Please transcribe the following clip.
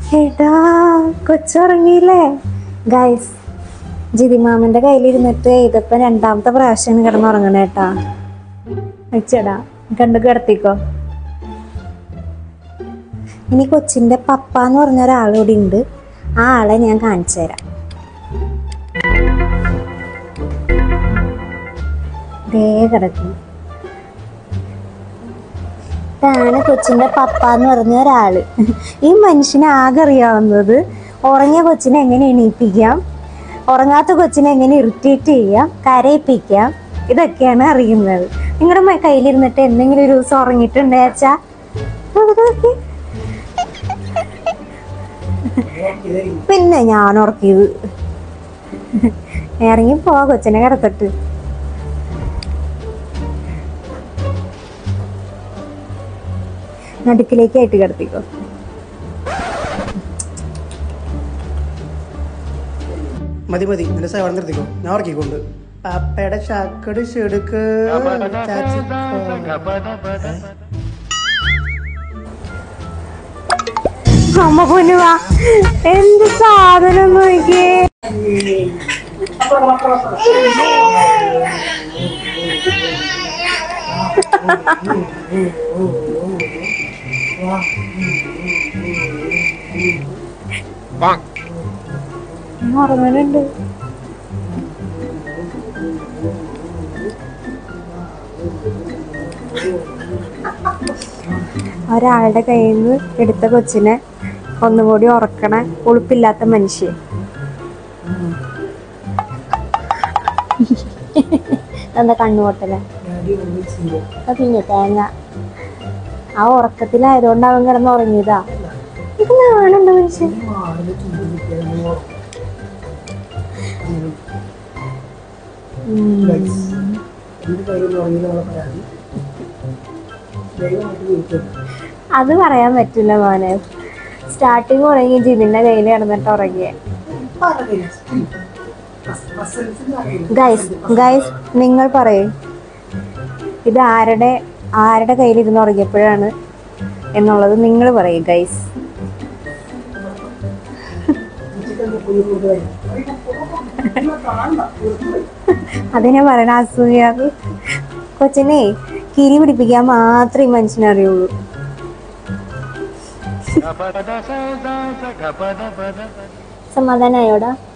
എടാ കൊച്ചുറങ്ങിയില്ലേ ഗൈസ് ജിതിമാമന്റെ കയ്യിലിരുന്നിട്ട് ഇതിപ്പോ രണ്ടാമത്തെ പ്രാവശ്യം കിടന്നുറങ്ങണേ കേട്ടാ വെച്ചടാ കണ്ടു കിടത്തിക്കോ ഇനി കൊച്ചിന്റെ പപ്പ എന്ന് പറഞ്ഞ ഒരാളൂടെ ഉണ്ട് ആ ആളെ ഞാൻ കാണിച്ചു തരാം ദേ കിടക്കുന്നു ഇതാണ് കൊച്ചിന്റെ പപ്പ എന്ന് പറഞ്ഞ ഒരാള് ഈ മനുഷ്യനെ ആകെ അറിയാവുന്നത് ഉറങ്ങിയ കൊച്ചിനെ എങ്ങനെ എണീപ്പിക്കാം ഉറങ്ങാത്ത കൊച്ചിനെ എങ്ങനെ ഇറിറ്റേറ്റ് ചെയ്യാം കരയിപ്പിക്കാം ഇതൊക്കെയാണ് അറിയുന്നത് നിങ്ങളുടെ കയ്യിലിരുന്നിട്ട് എന്തെങ്കിലും ഒരു ദിവസം ഉറങ്ങിയിട്ടുണ്ടേ വെച്ചാ പിന്നെ ഞാൻ ഉറക്കിയത് ഇറങ്ങി പോവാ കൊച്ചിനെ കിടത്തിട്ട് നടുക്കിലേക്കായിട്ട് കിടത്തിക്കോ മതി മതി നിന്റെ സേവനം നിർത്തിക്കോ ഞാൻ ഉറക്കിക്കൊണ്ട് പപ്പയുടെ ചക്കട് ചെടുക്ക് ചാച്ചി അമ്മ പൊന്നുവാ എന്ത് സാധനം നോക്കിയേ ഉറങ്ങലുണ്ട് ഒരാളുടെ കയ്യിൽ നിന്ന് എടുത്ത കൊച്ചിനെ ഒന്നുകൂടി ഉറക്കണ ഉളുപ്പില്ലാത്ത മനുഷ്യൻ എന്താ കണ്ണുപൊട്ടല പിന്നെ തേങ്ങ ആ ഉറക്കത്തിലായതുകൊണ്ട് അവൻ കിടന്ന് ഉറങ്ങിയതാ ഇത് നാണുണ്ട് മനുഷ്യൻ അത് പറയാൻ പറ്റില്ല മോനെ സ്റ്റാർട്ടിങ് ഉറങ്ങി ജിതിന്റെ കയ്യിൽ കിടന്നിട്ട് ഉറങ്ങിയ ഗൈസ് ഗൈസ് നിങ്ങൾ പറയൂ ഇത് ആരുടെ ആരുടെ കയ്യിലിരുന്ന് ഉറങ്ങിയപ്പോഴാണ് എന്നുള്ളത് നിങ്ങൾ പറയൂ ഗൈസ് അതിനെ പറയണ അസൂയ കൊച്ചിനെ കിരി പിടിപ്പിക്കാൻ മാത്രമേ ഈ മനുഷ്യനെ അറിയുള്ളൂ സമാധാനായോടാ